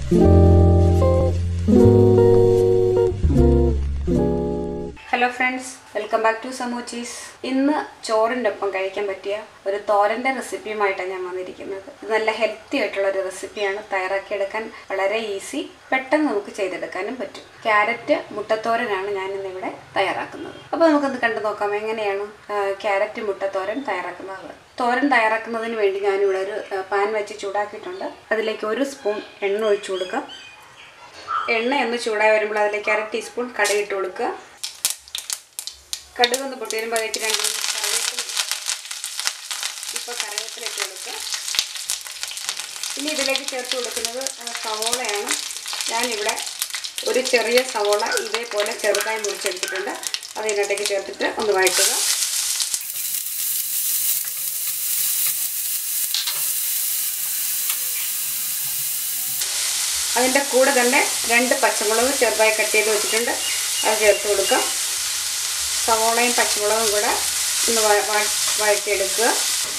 hello friends welcome back to സമൂച്ചീസ് ഇന്ന് ചോറിൻ്റെ ഒപ്പം കഴിക്കാൻ പറ്റിയ ഒരു തോരൻ്റെ റെസിപ്പിയുമായിട്ടാണ് ഞാൻ വന്നിരിക്കുന്നത് ഇത് നല്ല ഹെൽത്തി ആയിട്ടുള്ള ഒരു റെസിപ്പിയാണ് തയ്യാറാക്കിയെടുക്കാൻ വളരെ ഈസി പെട്ടെന്ന് നമുക്ക് ചെയ്തെടുക്കാനും പറ്റും ക്യാരറ്റ് മുട്ടത്തോരനാണ് ഞാൻ ഇന്നിവിടെ തയ്യാറാക്കുന്നത് അപ്പോൾ നമുക്കൊന്ന് കണ്ടു നോക്കാം എങ്ങനെയാണ് ആ, ക്യാരറ്റ് മുട്ടത്തോരൻ തയ്യാറാക്കുന്നത് തോരൻ തയ്യാറാക്കുന്നതിന് വേണ്ടി ഞാനിവിടെ ഒരു ആ, പാൻ വെച്ച് ചൂടാക്കിയിട്ടുണ്ട് അതിലേക്ക് ഒരു സ്പൂൺ എണ്ണ ഒഴിച്ചു കൊടുക്കാം എണ്ണ ഒന്ന് ചൂടായി വരുമ്പോൾ അതിലേക്ക് അര ടീസ്പൂൺ കടുക് ഇട്ട് കൊടുക്കുക കടുക് ഒന്ന് പൊട്ടി വരുമ്പോൾ അതിലേക്ക് രണ്ട് മൂന്ന് കറിവേപ്പില ഇപ്പോൾ കറിവേപ്പില ഇട്ട് കൊടുക്കുക ഇനി ഇതിലേക്ക് ചേർത്ത് കൊടുക്കുന്നത് ആ, സവോളയാണ് ഞാനിവിടെ ഒരു ചെറിയ സവോള ഇതേപോലെ ചെറുതായി മുറിച്ചെടുത്തിട്ടുണ്ട് അത് ഇതിനകത്തേക്ക് ചേർത്തിട്ട് ഒന്ന് വഴറ്റുക അതിൻ്റെ കൂടെ തന്നെ രണ്ട് പച്ചമുളക് ചെറുതായി കട്ട് ചെയ്ത് വെച്ചിട്ടുണ്ട് അത് ചേർത്ത് കൊടുക്കാം സവോളയും പച്ചമുളകും കൂടെ ഒന്ന് വഴ- വഴ- വഴറ്റിയെടുക്കുക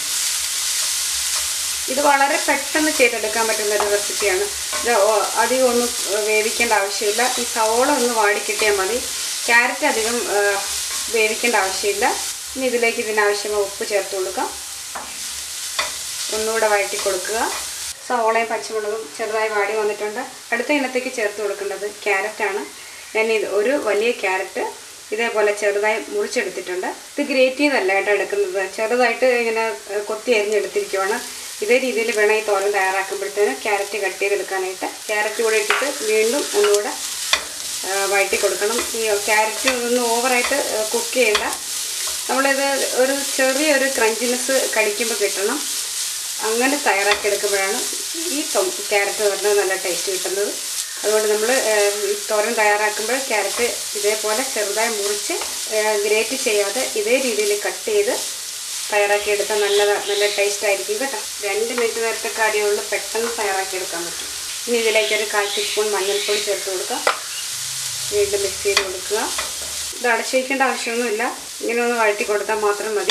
ഇത് വളരെ പെട്ടെന്ന് ചെയ്തെടുക്കാൻ പറ്റുന്ന ഒരു റെസിപ്പിയാണ് ഇത് ഓ- അധികം ഒന്നും വേവിക്കേണ്ട ആവശ്യമില്ല ഈ സവോള ഒന്ന് വാടിക്കിട്ടിയാൽ മതി ക്യാരറ്റ് അധികം ആ, വേവിക്കേണ്ട ആവശ്യമില്ല ഇനി ഇതിലേക്ക് ഇതിനാവശ്യമായ ഉപ്പ് ചേർത്ത് കൊടുക്കാം ഒന്നുകൂടെ വഴറ്റി കൊടുക്കുക സവോളയും പച്ചമുളകും ചെറുതായി വാടി വന്നിട്ടുണ്ട് അടുത്ത ഇനത്തേക്ക് ചേർത്ത് കൊടുക്കേണ്ടത് ക്യാരറ്റാണ് ഞാൻ ഇത് ഒരു വലിയ ക്യാരറ്റ് ഇതേപോലെ ചെറുതായി മുറിച്ചെടുത്തിട്ടുണ്ട് ഇത് ഗ്രേറ്റ് ചെയ്തല്ല കേട്ടോ എടുക്കുന്നത് ചെറുതായിട്ട് ഇങ്ങനെ ഏഹ്, കൊത്തി അരിഞ്ഞെടുത്തിരിക്കുവാണ് ഇതേ രീതിയിൽ വേണം ഈ തോരൻ തയ്യാറാക്കുമ്പോഴത്തേന് ക്യാരറ്റ് കട്ട് ചെയ്തെടുക്കാനായിട്ട് ക്യാരറ്റ് കൂടെ ഇട്ടിട്ട് വീണ്ടും ഒന്നുകൂടെ ആ, വഴറ്റി കൊടുക്കണം ഈ ക്യാരറ്റ് ഒന്ന് ഓവറായിട്ട് കുക്ക് ചെയ്യണ്ട നമ്മളിത് ഒരു ചെറിയൊരു ക്രഞ്ചിനെസ് കടിക്കുമ്പോൾ കിട്ടണം അങ്ങനെ തയ്യാറാക്കി എടുക്കുമ്പോഴാണ് ഈ ടൊ- ക്യാരറ്റ് പറഞ്ഞത് നല്ല ടേസ്റ്റ് കിട്ടുന്നത് അതുകൊണ്ട് നമ്മൾ ഈ തോരൻ തയ്യാറാക്കുമ്പോൾ ക്യാരറ്റ് ഇതേപോലെ ചെറുതായി മുറിച്ച് ഗ്രേറ്റ് ചെയ്യാതെ ഇതേ രീതിയിൽ കട്ട് ചെയ്ത് തയ്യാറാക്കിയെടുത്താൽ നല്ല നല്ല ടേസ്റ്റ് ആയിരിക്കും കേട്ടോ രണ്ട് മിനിറ്റ് നേരത്തെ കാര്യമുള്ളൂ പെട്ടെന്ന് തയ്യാറാക്കിയെടുക്കാൻ പറ്റും ഇനി ഇതിലേക്ക് ഒരു കാൽ ടീസ്പൂൺ മഞ്ഞൾപ്പൊടി ചേർത്ത് കൊടുക്കുക വീണ്ടും മിക്സ് ചെയ്ത് കൊടുക്കുക ഇത് അടച്ചു വയ്ക്കേണ്ട ആവശ്യമൊന്നുമില്ല ഇങ്ങനെ ഒന്ന് വഴറ്റി കൊടുത്താൽ മാത്രം മതി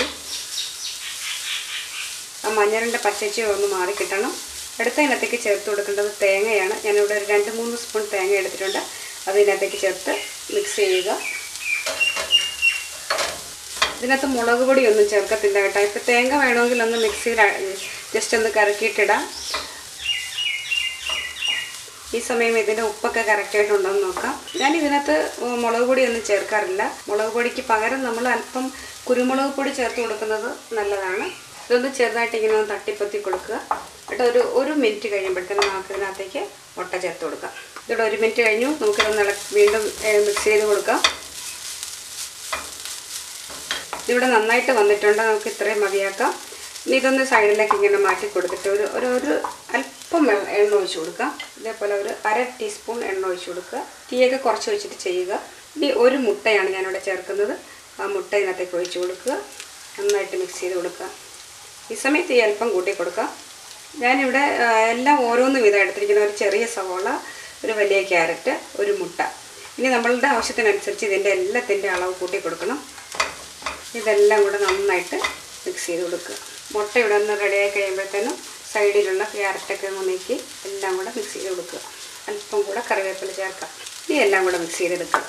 ആ മഞ്ഞളിൻ്റെ പച്ചച്ചി ഒന്ന് മാറി കിട്ടണം അടുത്ത ഇനത്തേക്ക് ചേർത്ത് കൊടുക്കേണ്ടത് തേങ്ങയാണ് ഞാനിവിടെ ഒരു രണ്ട് മൂന്ന് സ്പൂൺ തേങ്ങ എടുത്തിട്ടുണ്ട് അത് ഇതിനകത്തേക്ക് ചേർത്ത് മിക്സ് ചെയ്യുക ഇതിനകത്ത് മുളക് പൊടിയൊന്നും ചേർക്കത്തില്ല കേട്ടോ ഇപ്പോൾ തേങ്ങ വേണമെങ്കിൽ ഒന്ന് മിക്സിയിൽ ജസ്റ്റ് ഒന്ന് കറക്കിയിട്ടിടാം ഈ സമയം ഇതിൻ്റെ ഉപ്പൊക്കെ കറക്റ്റായിട്ടുണ്ടോ എന്ന് നോക്കാം ഞാൻ ഇതിനകത്ത് മുളക് പൊടിയൊന്നും ചേർക്കാറില്ല മുളക് പൊടിക്ക് പകരം നമ്മൾ അല്പം കുരുമുളക് പൊടി ചേർത്ത് കൊടുക്കുന്നത് നല്ലതാണ് ഇതൊന്ന് ചെറുതായിട്ട് ഇങ്ങനെ ഒന്ന് തട്ടിപ്പൊത്തി കൊടുക്കുക എന്നിട്ട് ഒരു ഒരു മിനിറ്റ് കഴിയുമ്പോഴത്തേനും നമുക്ക് ഇതിനകത്തേക്ക് മുട്ട ചേർത്ത് കൊടുക്കാം ഇതിവിടെ ഒരു മിനിറ്റ് കഴിഞ്ഞു നമുക്കിതൊന്ന് ഇള വീണ്ടും മിക്സ് ചെയ്ത് കൊടുക്കാം ഇതിവിടെ നന്നായിട്ട് വന്നിട്ടുണ്ട് നമുക്ക് ഇത്രയും മതിയാക്കാം ഇനി ഇതൊന്ന് സൈഡിലേക്ക് ഇങ്ങനെ മാറ്റി കൊടുത്തിട്ട് ഒരു ഒരു ഒരു അല്പം വെള്ള- എണ്ണ ഒഴിച്ച് കൊടുക്കാം ഇതേപോലെ ഒരു അര ടീസ്പൂൺ എണ്ണ ഒഴിച്ച് കൊടുക്കുക തീയൊക്കെ കുറച്ച് വെച്ചിട്ട് ചെയ്യുക ഇനി ഒരു മുട്ടയാണ് ഞാനിവിടെ ചേർക്കുന്നത് ആ മുട്ട ഇതിനകത്തേക്ക് ഒഴിച്ച് കൊടുക്കുക നന്നായിട്ട് മിക്സ് ചെയ്ത് കൊടുക്കുക ഈ സമയത്ത് ഈ അല്പം കൂട്ടി കൊടുക്കാം ഞാനിവിടെ ആ, എല്ലാം ഓരോന്ന് വീതം എടുത്തിരിക്കുന്ന ഒരു ചെറിയ സവോള ഒരു വലിയ ക്യാരറ്റ് ഒരു മുട്ട ഇനി നമ്മളുടെ ആവശ്യത്തിനനുസരിച്ച് ഇതിൻ്റെ എല്ലാത്തിൻ്റെ അളവ് കൂട്ടി കൊടുക്കണം ഇതെല്ലാം കൂടെ നന്നായിട്ട് മിക്സ് ചെയ്ത് കൊടുക്കുക മുട്ട ഇവിടെ ഒന്ന് റെഡിയായി കഴിയുമ്പോഴത്തേനും സൈഡിലുള്ള ക്യാരറ്റൊക്കെ ഒന്ന് നീക്കി എല്ലാം കൂടെ മിക്സ് ചെയ്ത് കൊടുക്കുക അല്പം കൂടെ കറിവേപ്പില ചേർക്കാം ഇനി എല്ലാം കൂടെ മിക്സ് ചെയ്തെടുക്കുക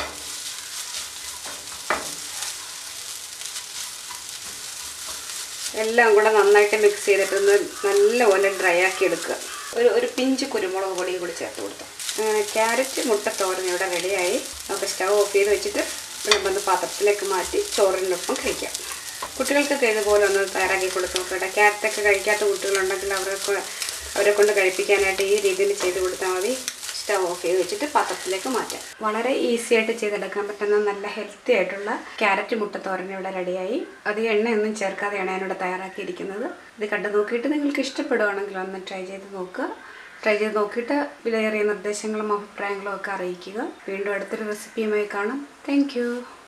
എല്ലാം കൂടെ നന്നായിട്ട് മിക്സ് ചെയ്തിട്ടൊന്ന് നല്ലപോലെ ഡ്രൈ ആക്കി എടുക്കുക ഒരു ഒരു പിഞ്ച് കുരുമുളക് പൊടിയും കൂടി ചേർത്ത് കൊടുത്തു അങ്ങനെ ക്യാരറ്റ് മുട്ട തോരൻ ഇവിടെ റെഡിയായി നമുക്ക് സ്റ്റവ് ഓഫ് ചെയ്ത് വെച്ചിട്ട് വിളമ്പുന്ന പാത്രത്തിലേക്ക് മാറ്റി ചോറിനൊപ്പം കഴിക്കാം കുട്ടികൾക്കൊക്കെ ഇതുപോലെ ഒന്ന് തയ്യാറാക്കി കൊടുത്ത് നോക്കട്ടെ ക്യാരറ്റൊക്കെ കഴിക്കാത്ത കുട്ടികളുണ്ടെങ്കിൽ അവർക്ക് അവരെ കൊണ്ട് കഴിപ്പിക്കാനായിട്ട് ഈ രീതിയിൽ ചെയ്ത് കൊടുത്താൽ മതി സ്റ്റവ് ഓഫ് ചെയ്ത് വെച്ചിട്ട് പാത്രത്തിലേക്ക് മാറ്റാം വളരെ ഈസി ആയിട്ട് ചെയ്തെടുക്കാൻ പറ്റുന്ന നല്ല ഹെൽത്തി ആയിട്ടുള്ള ക്യാരറ്റ് മുട്ടത്തോരൻ ഇവിടെ റെഡിയായി അധികം എണ്ണയൊന്നും ചേർക്കാതെയാണ് ഞാനിവിടെ തയ്യാറാക്കിയിരിക്കുന്നത് ഇത് കണ്ടു നോക്കിയിട്ട് നിങ്ങൾക്ക് ഇഷ്ടപ്പെടുവാണെങ്കിൽ ഒന്ന് ട്രൈ ചെയ്ത് നോക്കുക ട്രൈ ചെയ്ത് നോക്കിയിട്ട് വിലയേറിയ നിർദ്ദേശങ്ങളും അഭിപ്രായങ്ങളും ഒക്കെ അറിയിക്കുക വീണ്ടും അടുത്തൊരു റെസിപ്പിയുമായി കാണാം താങ്ക്